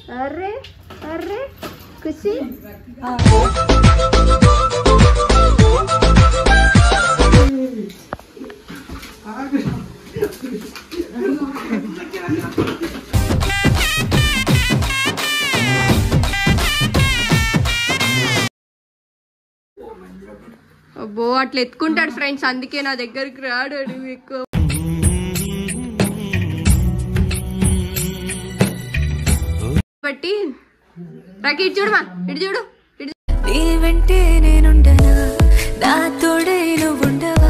Array అర్రే ఖుషి అబ్బో అట్లా ఎత్తుకుంటాడు ఫ్రెండ్స్ అందుకే నా దగ్గరికి రాడు అడు ఎక్కువ బట్టి రాకి ఇటు చూడమా ఇటు చూడు ఇటు నీ వెంటే నేనుండనా నా తోడై నువ్వుండవా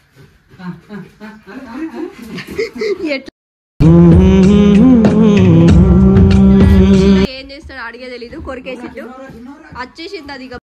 ఎట్లా ఏం చేస్తాడు అడిగే తెలీదు కొరికేసిట్టు వచ్చేసింది అది ఇక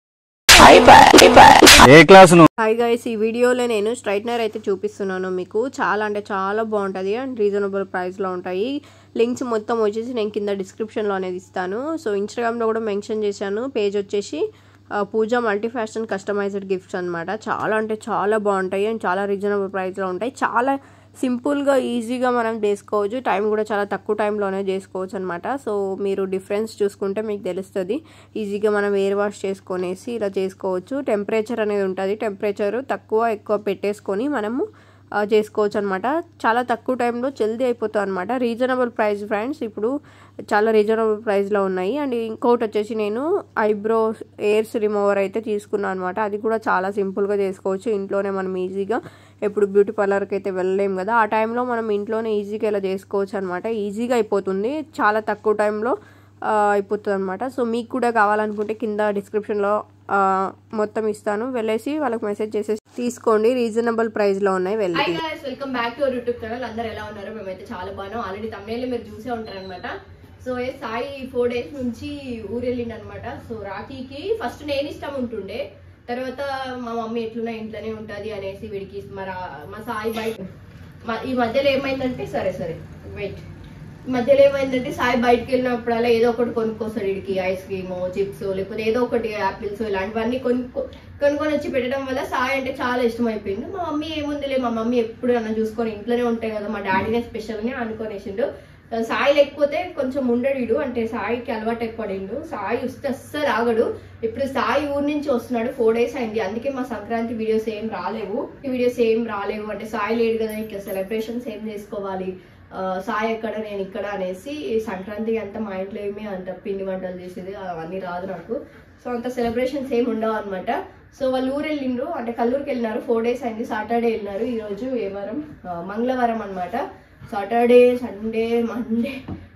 ఏ క్లాస్ నువ్వు హాయ్ గైస్ ఈ వీడియోలో నేను స్ట్రైట్నర్ అయితే చూపిస్తున్నాను మీకు చాలా అంటే చాలా బాగుంటుంది అండ్ రీజనబుల్ ప్రైస్లో ఉంటాయి లింక్స్ మొత్తం వచ్చేసి నేను కింద డిస్క్రిప్షన్లో అనేది ఇస్తాను సో ఇన్స్టాగ్రామ్లో కూడా మెన్షన్ చేశాను పేజ్ వచ్చేసి ఆ, Pooja multi fashion customized gifts అనమాట చాలా అంటే చాలా బాగుంటాయి అండ్ చాలా రీజనబుల్ ప్రైస్లో ఉంటాయి చాలా సింపుల్గా ఈజీగా మనం చేసుకోవచ్చు టైం కూడా చాలా తక్కువ టైంలోనే చేసుకోవచ్చు అనమాట సో మీరు డిఫరెన్స్ చూసుకుంటే మీకు తెలుస్తుంది ఈజీగా మనం ఎయిర్ వాష్ చేసుకొనేసి ఇలా చేసుకోవచ్చు టెంపరేచర్ అనేది ఉంటుంది టెంపరేచర్ తక్కువ ఎక్కువ పెట్టేసుకొని మనము ఆ, చేసుకోవచ్చు అనమాట చాలా తక్కువ టైంలో జల్దీ అయిపోతుంది అనమాట రీజనబుల్ ప్రైస్ ఫ్రెండ్స్ ఇప్పుడు చాలా రీజనబుల్ ప్రైస్లో ఉన్నాయి అండ్ ఇంకోటి వచ్చేసి నేను ఐబ్రో ఎయిర్స్ రిమూవర్ అయితే తీసుకున్నాను అనమాట అది కూడా చాలా సింపుల్గా చేసుకోవచ్చు ఇంట్లోనే మనం ఈజీగా ఎప్పుడు బ్యూటీ పార్లర్కి అయితే వెళ్ళలేం కదా ఆ టైంలో మనం ఇంట్లోనే ఈజీగా ఇలా చేసుకోవచ్చు అనమాట ఈజీగా అయిపోతుంది చాలా తక్కువ టైంలో ఆ, అయిపోతుంది అనమాట సో మీకు కూడా కావాలనుకుంటే కింద డిస్క్రిప్షన్లో ఆ, మొత్తం ఇస్తాను వెళ్ళేసి వాళ్ళకి మెసేజ్ చేసేసి తీసుకోండి రీజనబుల్ ప్రైస్లో ఉన్నాయి వెళ్ళి hi guys welcome back to our YouTube channel అందరు ఎలా ఉన్నారు మేమైతే చాలా బాగున్నాం ఆల్రెడీ తమిళ మీరు చూసే ఉంటారు అనమాట సో ఏ సాయి ఫోర్ డేస్ నుంచి ఊరు వెళ్ళిండు అనమాట సో రాఖీకి ఫస్ట్ నేను ఇష్టం ఉంటుండే తర్వాత మా మమ్మీ ఎట్లున్నా ఇంట్లోనే ఉంటది అనేసి వీడికి మా రా- మా సాయి బయట మా- ఈ మధ్యలో ఏమైందంటే సరే సరే వెయిట్ ఈ మధ్యలో ఏమైందంటే సాయి బయటకు వెళ్ళినప్పుడల్లా ఏదో ఒకటి కొనుక్కొస్తాడు వీడికి ఐస్ క్రీమ్ చిప్స్ లేకపోతే ఏదో ఒకటి యాపిల్స్ ఇలాంటివన్నీ కొనుక్కో కొనుక్కొని వచ్చి పెట్టడం వల్ల సాయి అంటే చాలా ఇష్టం అయిపోయింది మా మమ్మీ ఏముందిలే మా మమ్మీ ఎప్పుడు అన్న చూసుకొని ఇంట్లోనే ఉంటాయి కదా మా డాడీనే స్పెషల్ అని అనుకునేసిండు సాయి లేకపోతే కొంచెం ఉండడు అంటే సాయికి అలవాటు ఎక్కువడిండు సాయి వస్తే అస్సలు ఆగడు ఇప్పుడు సాయి ఊరు నుంచి వస్తున్నాడు ఫోర్ డేస్ అయింది అందుకే మా సంక్రాంతి వీడియోస్ ఏం రాలేవు ఈ వీడియోస్ ఏం రాలేవు అంటే సాయి లేడు కదా ఇంకా సెలబ్రేషన్స్ ఏం చేసుకోవాలి ఆ, సాయి ఎక్కడ నేను ఇక్కడ అనేసి ఈ సంక్రాంతికి అంతా మా ఇంట్లో ఏమి అంత పిండి వంటలు చేసేది అవన్నీ రాదు నాకు సో అంత సెలబ్రేషన్స్ ఏమి ఉండవు అనమాట సో వాళ్ళు ఊరు వెళ్ళిండ్రు అంటే కల్లూరుకి వెళ్ళినారు ఫోర్ డేస్ అయింది సాటర్డే వెళ్ళినారు ఈ రోజు ఏ వారం ఆ, మంగళవారం అనమాట Saturday Sunday Monday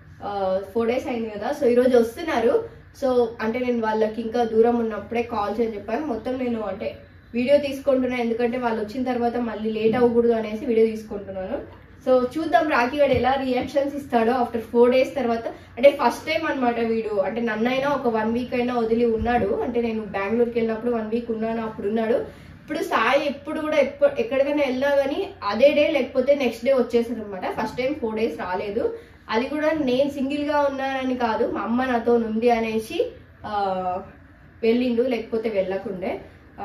four days అయింది కదా సో ఈ రోజు వస్తున్నారు సో అంటే నేను వాళ్ళకి ఇంకా దూరం ఉన్నప్పుడే కాల్ చేయని చెప్పాను మొత్తం నేను అంటే వీడియో తీసుకుంటున్నాను ఎందుకంటే వాళ్ళు వచ్చిన తర్వాత మళ్ళీ లేట్ అవ్వకూడదు అనేసి వీడియో తీసుకుంటున్నాను సో చూద్దాం రాఖీ గారు ఎలా రియాక్షన్స్ ఇస్తాడో ఆఫ్టర్ ఫోర్ డేస్ తర్వాత అంటే ఫస్ట్ టైం అన్నమాట వీడు అంటే నన్నైనా ఒక వన్ వీక్ అయినా వదిలి ఉన్నాడు అంటే నేను బెంగళూరుకి వెళ్ళినప్పుడు వన్ వీక్ ఉన్నాను అప్పుడు ఉన్నాడు ఇప్పుడు సాయి ఎప్పుడు కూడా ఎప్పుడు ఎక్కడికైనా వెళ్ళినా కానీ అదే డే లేకపోతే నెక్స్ట్ డే వచ్చేసాడు అనమాట ఫస్ట్ టైం ఫోర్ డేస్ రాలేదు అది కూడా నేను సింగిల్ గా ఉన్నానని కాదు మా అమ్మ నాతో ఉంది అనేసి ఆ, వెళ్ళిండు లేకపోతే వెళ్ళకుండే ఆ,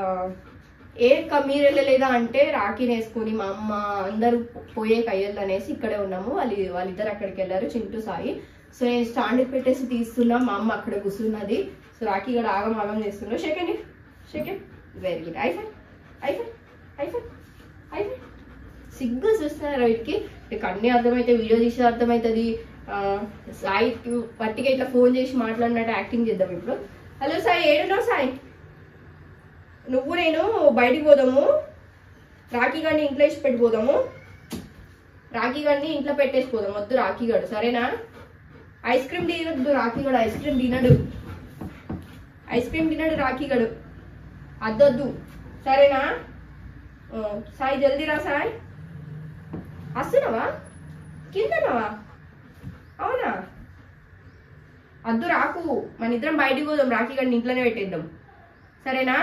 ఏ క- మీరు వెళ్ళలేదా అంటే రాఖీని వేసుకుని మా అమ్మ అందరూ పోయే కయ్యలు అనేసి ఇక్కడే ఉన్నాము వాళ్ళు వాళ్ళిద్దరు అక్కడికి వెళ్ళారు చింటూ సాయి సో నేను స్టాండ్ పెట్టేసి తీస్తున్నా మా అమ్మ అక్కడ కూర్చున్నది సో రాఖీ ఇక్కడ ఆగం ఆగం చేస్తున్నా second second very good iPhone iPhone iPhone iPhone సిగ్గు చూస్తున్నారు వీటికి ఇక అన్ని అర్థమైతే వీడియో తీసే అర్థమవుతుంది ఆ, సాయికి పట్టిగా ఇట్లా ఫోన్ చేసి మాట్లాడినట్టు యాక్టింగ్ చేద్దాం ఇప్పుడు హలో సాయి ఏడున్నావు సాయి నువ్వు నేను బయటికి పోదాము రాఖీ గారిని ఇంట్లో వేసి పెట్టిపోదాము రాఖీ గారిని ఇంట్లో పెట్టేసి పోదాం వద్దు రాఖీ గడు సరేనా ఐస్ క్రీమ్ తినద్దు రాఖీ గడు ఐస్ క్రీమ్ తినడు ఐస్ క్రీమ్ తినడు రాఖీ గడు అద్దొద్దు సరేనా ఆ, సాయి జల్దీ రా సాయి వస్తున్నావా కిందనవా అవునా అద్దు రాకు మన ఇద్దరం బయటికి పోదాం రాఖీ గారిని ఇంట్లోనే పెట్టేద్దాం సరేనా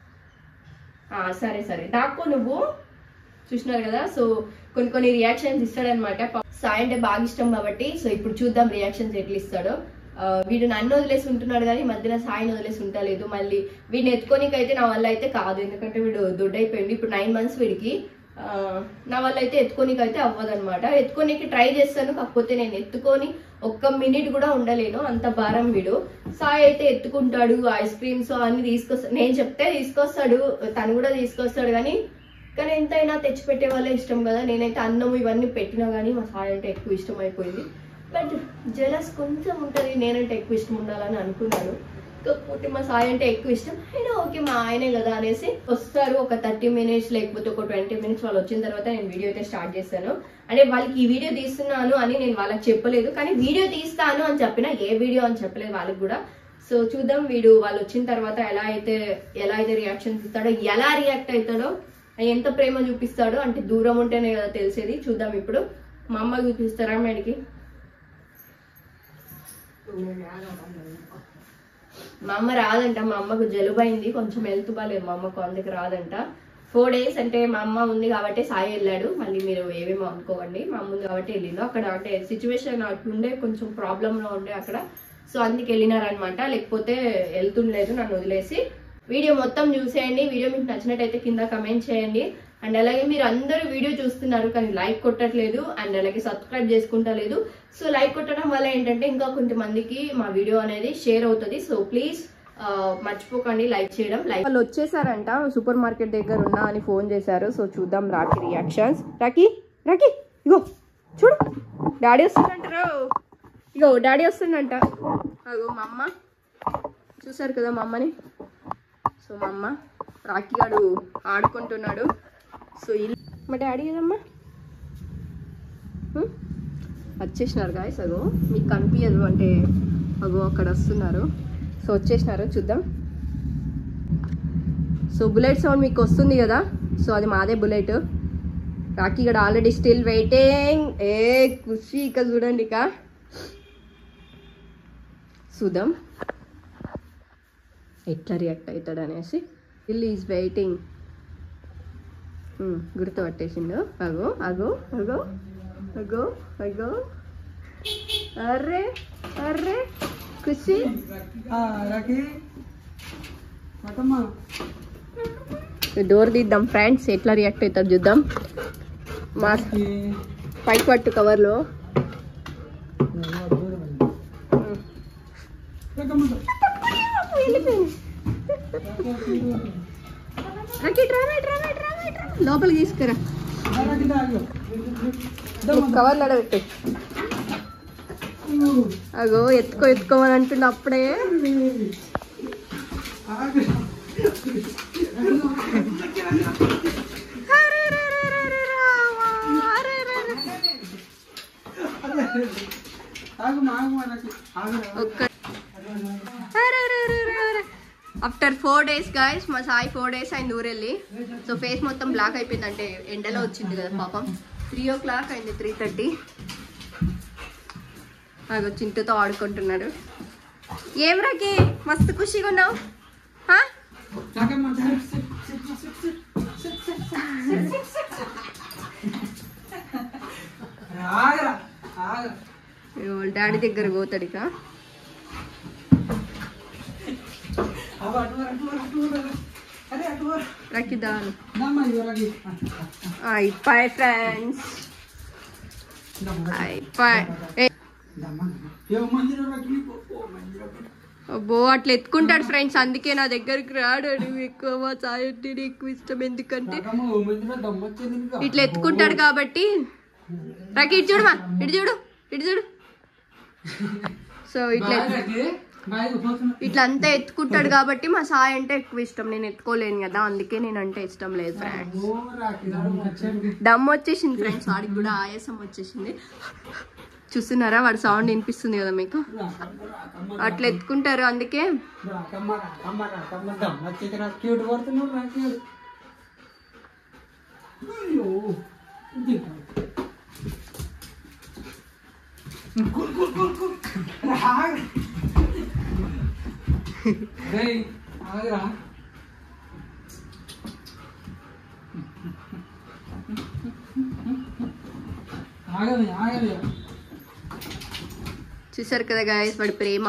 ఆ, సరే సరే దాక్కో నువ్వు చూసినారు కదా సో కొన్ని కొన్ని రియాక్షన్స్ ఇస్తాడనమాట పా- సాయి అంటే బాగా ఇష్టం కాబట్టి సో ఇప్పుడు చూద్దాం రియాక్షన్స్ ఎట్లా ఇస్తాడో ఆ, వీడు నన్ను వదిలేసి ఉంటున్నాడు కానీ ఈ మధ్యన సాయిని వదిలేసి ఉంటలేదు మళ్ళీ వీడిని ఎత్తుకోనికైతే నా వల్ల అయితే కాదు ఎందుకంటే వీడు దొడ్డైపోయింది ఇప్పుడు నైన్ మంత్స్ వీడికి ఆ, నా వల్ల అయితే ఎత్తుకోనికి అయితే అవ్వదు అనమాట ఎత్తుకోనికి ట్రై చేస్తాను కాకపోతే నేను ఎత్తుకొని ఒక్క మినిట్ కూడా ఉండలేను అంత భారం వీడు సాయి అయితే ఎత్తుకుంటాడు ఐస్ క్రీమ్స్ అన్ని తీసుకొస్తాడు నేను చెప్తే తీసుకొస్తాడు తను కూడా తీసుకొస్తాడు కానీ కానీ ఎంతైనా తెచ్చిపెట్టే వాళ్ళే ఇష్టం కదా నేనైతే అన్నం ఇవన్నీ పెట్టినా కానీ మా సాయి అంటే ఎక్కువ ఇష్టం అయిపోయింది బట్ జలస్ కొంచెం ఉంటుంది నేనంటే ఎక్కువ ఇష్టం ఉండాలని అనుకున్నాను కాకపోతే మా సాయి అంటే ఎక్కువ ఇష్టం అయినా ఓకే మా ఆయనే కదా అనేసి వస్తారు ఒక థర్టీ మినిట్స్ లేకపోతే ఒక ట్వంటీ మినిట్స్ వాళ్ళు వచ్చిన తర్వాత నేను వీడియో అయితే స్టార్ట్ చేస్తాను అంటే వాళ్ళకి ఈ వీడియో తీస్తున్నాను అని నేను వాళ్ళకి చెప్పలేదు కానీ వీడియో తీస్తాను అని చెప్పిన ఏ వీడియో అని చెప్పలేదు వాళ్ళకి కూడా సో చూద్దాం వీడు వాళ్ళు వచ్చిన తర్వాత ఎలా అయితే ఎలా అయితే రియాక్షన్ ఇస్తాడో ఎలా రియాక్ట్ అవుతాడో ఎంత ప్రేమ చూపిస్తాడో అంటే దూరం ఉంటేనే కదా తెలిసేది చూద్దాం ఇప్పుడు మా అమ్మ చూపిస్తారా మేడికి మా అమ్మ రాదంట మా అమ్మకు జలుబు అయింది కొంచెం హెల్త్ బాగాలేదు మా అమ్మకు అందుకు రాదంట ఫోర్ డేస్ అంటే మా అమ్మ ఉంది కాబట్టి సాయి వెళ్ళాడు మళ్ళీ మీరు ఏమేమో అనుకోకండి మా అమ్మ ఉంది కాబట్టి వెళ్ళిండు అక్కడ అంటే సిచ్యువేషన్ అట్లుండే కొంచెం ప్రాబ్లంలో ఉండే అక్కడ సో అందుకు వెళ్ళినారనమాట లేకపోతే వెళ్తుండలేదు నన్ను వదిలేసి వీడియో మొత్తం చూసేయండి వీడియో మీకు నచ్చినట్టయితే కింద కమెంట్ చేయండి అండ్ అలాగే మీరు అందరూ వీడియో చూస్తున్నారు కానీ లైక్ కొట్టట్లేదు అండ్ అలాగే సబ్స్క్రైబ్ చేసుకుంటలేదు సో లైక్ కొట్టడం వల్ల ఏంటంటే ఇంకా కొంతమందికి మా వీడియో అనేది షేర్ అవుతుంది సో ప్లీజ్ మర్చిపోకండి లైక్ చేయడం లైక్ వాళ్ళు వచ్చేసారంట సూపర్ మార్కెట్ దగ్గర ఉన్నా అని ఫోన్ చేశారు సో చూద్దాం రాకీ రియాక్షన్స్ రాకీ రాకీ ఇగో చూడు డాడీ వస్తుందంటారు ఇగో డాడీ వస్తుందంట అగో మా అమ్మ చూసారు కదా మా అమ్మని సో మా అమ్మ రాఖీ గాడు ఆడుకుంటున్నాడు సో ఇల్లు మా డాడీ కదమ్మా హ్మ్? వచ్చేసినారు గాయస్ అగో మీకు కనిపించదు అంటే అగో అక్కడ వస్తున్నారు సో వచ్చేసినారు చూద్దాం సో బుల్లెట్ సౌండ్ మీకు వస్తుంది కదా సో అది మాదే బుల్లెట్ రాఖీ ఇక్కడ ఆల్రెడీ స్టిల్ వెయిటింగ్ ఏ ఖుషి ఇక చూడండి ఇక చూద్దాం ఎట్లా రియాక్ట్ అవుతాడు అనేసి స్టిల్ ఈజ్ వెయిటింగ్ గుర్తుపట్టేసిండు అగో అగో అగో అగో అగో అర్రే అర్రే ఖుషి డోర్ తీద్దాం ఫ్రెండ్స్ ఎట్లా రియాక్ట్ అవుతాడు చూద్దాం మా పైకి పట్టు కవర్లో లోపలికి తీసుకురా కవర్లో పెట్టు అగో ఎత్తుకో ఎత్తుకోమని అంటున్నా అప్పుడే ఆఫ్టర్ ఫోర్ డేస్ గాయస్ మా సాయి ఫోర్ డేస్ అయింది ఊరెళ్ళి సో ఫేస్ మొత్తం బ్లాక్ అయిపోయింది అంటే ఎండలో వచ్చింది కదా పాపం త్రీ ఓ క్లాక్ అయింది త్రీ థర్టీ అగో చింటుతో ఆడుకుంటున్నాడు ఏం రాకి మస్తు ఖుషిగా ఉన్నావు హా? ఇగో వాళ్ళ డాడీ దగ్గర పోతాడు ఇక రకిదాను అయిపోయి ఫ్రెండ్స్ అయిపోయి ఏ, అబ్బో అట్లా ఎత్తుకుంటాడు ఫ్రెండ్స్ అందుకే నా దగ్గరికి రాడు ఎక్కువ మా సాయంటీ ఎక్కువ ఇష్టం ఎందుకంటే ఇట్లా ఎత్తుకుంటాడు కాబట్టి రాకి ఇటు చూడు మా ఇటు చూడు ఇటు చూడు సో ఇట్లా ఇట్లా అంతా ఎత్తుకుంటాడు కాబట్టి మా సాయి అంటే ఎక్కువ ఇష్టం నేను ఎత్తుకోలేను కదా అందుకే నేను అంటే ఇష్టం లేదు ఫ్రెండ్స్ దమ్ వచ్చేసింది ఫ్రెండ్స్ వాడికి కూడా ఆయాసం వచ్చేసింది చూస్తున్నారా వాడి సౌండ్ వినిపిస్తుంది కదా మీకు అట్లా ఎత్తుకుంటారు అందుకే క్యూట్ పడుతున్నావు నాకు అయ్యో ఆగరా ఆగదు ఆగదు చూసారు కదా గాయస్ వాడి ప్రేమ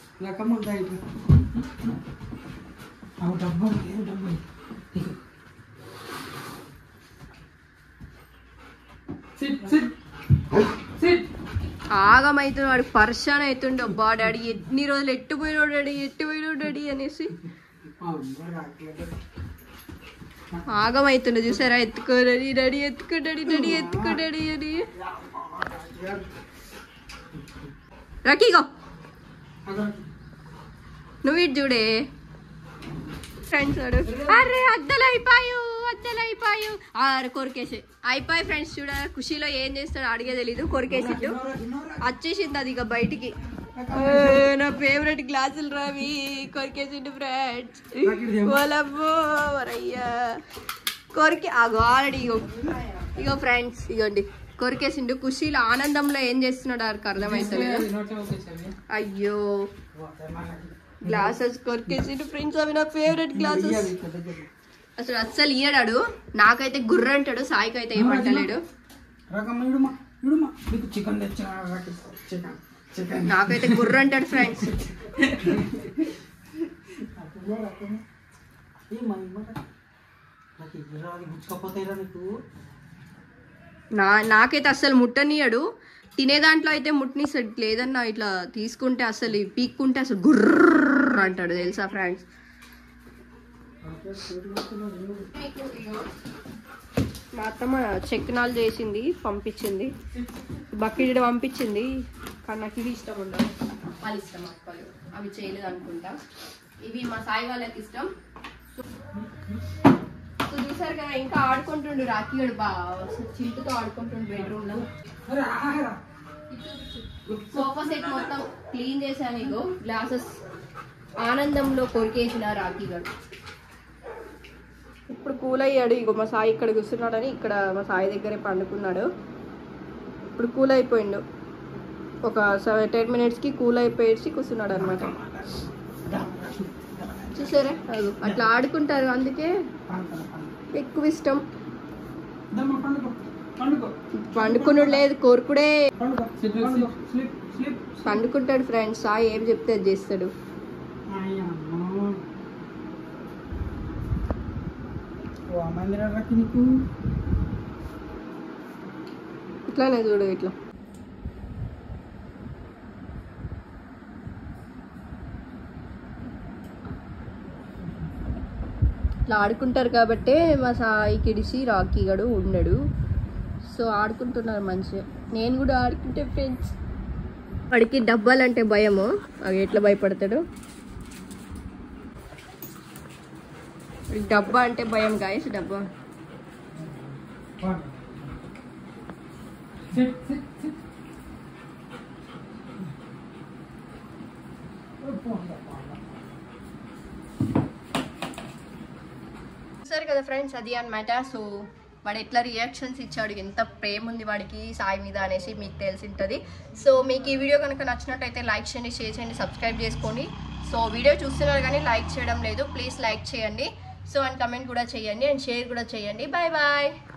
లెక్కమ్మ ఇటు అవి డబ్బా ఏం డబ్బా ఇక సిట్ సిట్ సిట్ ఆగమైతుంది వాడు పర్షాన్ అవుతుండే అబ్బా డాడీ ఎన్ని రోజులు ఎట్టుపోయినాడు డాడీ ఎట్టుపోయినాడు డాడీ అనేసి ఆగమైతుండే చూసారా ఎత్తుకో డాడీ డాడీ ఎత్తుకో డాడీ డాడీ ఎత్తుకో డాడీ అని రకీగో నువ్వు ఇటు చూడే ఫ్రెండ్స్ వాడు అరే అద్దలు అయిపోయావు అద్దలు అయిపోయావు ఆరు కొరికేసి అయిపోయి ఫ్రెండ్స్ చూడ ఖుషిలో ఏం చేస్తాడో అడిగే తెలీదు కొరికేసిట్టు వచ్చేసింది అది ఇక బయటికి ఆ, నా ఫేవరెట్ గ్లాసులు రావి కొరికేసిండు ఫ్రెండ్స్ ఓలమ్మో వరయ్యా కొరికి అగో ఆల్రెడీ ఇగో ఇగో ఫ్రెండ్స్ ఇగోండి కొరికేసిండు ఖుషీలో ఆనందంలో ఏం చేస్తున్నాడు ఆడికి అర్థమవుతలేదు అయ్యో గ్లాసెస్ కొరికేసిండు ఫ్రెండ్స్ అవి నా ఫేవరెట్ గ్లాసెస్ అసలు అస్సలు ఇయ్యడాడు నాకైతే గుర్ర అంటాడు సాయికి అయితే ఏమంటలేడు రకమ్మ ఇడుమా ఇడుమా నీకు చికెన్ తెచ్చిన చికెన్ చికెన్ నాకైతే గుర్ర అంటాడు ఫ్రెండ్స్ నాకు ఇద్దరు అది గుచ్చుకపోతాయిరా నీకు నా నాకైతే అస్సలు ముట్టనియడు తినే దాంట్లో అయితే ముట్టనిస్తాడు లేదన్నా ఇట్లా తీసుకుంటే అసలు ఈ పీక్కుంటే అసలు గుర్ర అంటాడు తెలుసా ఫ్రెండ్స్ మా అత్తమ్మ చెక్కినాలు చేసింది పంపించింది బకెట్ పంపించింది కానీ నాకు ఇవి ఇష్టం ఉండదు వాళ్ళు ఇష్టం అక్కలు అవి చేయలేదు అనుకుంటా ఇవి మా సాయి వాళ్ళకి ఇష్టం సో చూసారు కదా ఇంకా ఆడుకుంటుండు రాఖీగడు బా చింటుతో ఆడుకుంటుండు బెడ్రూమ్ లో అరే ఆగరా సోఫా సెట్ మొత్తం క్లీన్ చేశాను ఇగో గ్లాసెస్ ఆనందంలో కొరికేసిన రాఖీగడు ఇప్పుడు కూల్ అయ్యాడు ఇగో మా సాయి ఇక్కడ కూర్చున్నాడని ఇక్కడ మా సాయి దగ్గరే పండుకున్నాడు ఇప్పుడు కూల్ అయిపోయిండు ఒక టెన్ మినిట్స్కి కూల్ అయిపోయేసి కూర్చున్నాడు అనమాట చూసారా అదిగో అట్లా ఆడుకుంటారు అందుకే ఎక్కువ ఇష్టం దమ్మ పండుకో పండుకో పండుకునుడు లేదు కోరుకుడే పండుకో స్లిప్ స్లిప్ స్లిప్ పండుకుంటాడు ఫ్రెండ్స్ సాయి ఏం చెప్తే అది చేస్తాడు అయ్యమ్మో ఓ అమ్మాయి రక్కి నీకు ఇట్లానే చూడు ఇట్లా ఇట్లా ఆడుకుంటారు కాబట్టే మా సాయి కిడిసి రాకీ గడు ఉండడు సో ఆడుకుంటున్నారు మంచిగా నేను కూడా ఆడుకుంటే ఫ్రెండ్స్ వాడికి డబ్బాలంటే భయము అవి ఎట్లా భయపడతాడు వాడికి డబ్బా అంటే భయం గాయస్ డబ్బా సిట్ సిట్ సిట్ చూసారు కదా ఫ్రెండ్స్ అది అన్నమాట సో వాడు ఎట్లా రియాక్షన్స్ ఇచ్చాడు ఎంత ప్రేమ ఉంది వాడికి సాయి మీద అనేసి మీకు తెలిసి ఉంటుంది సో మీకు ఈ వీడియో కనుక నచ్చినట్టయితే లైక్ చేయండి షేర్ చేయండి సబ్స్క్రైబ్ చేసుకోండి సో వీడియో చూస్తున్నారు కానీ లైక్ చేయడం లేదు ప్లీజ్ లైక్ చేయండి సో అండ్ కమెంట్ కూడా చేయండి అండ్ షేర్ కూడా చేయండి బాయ్ బాయ్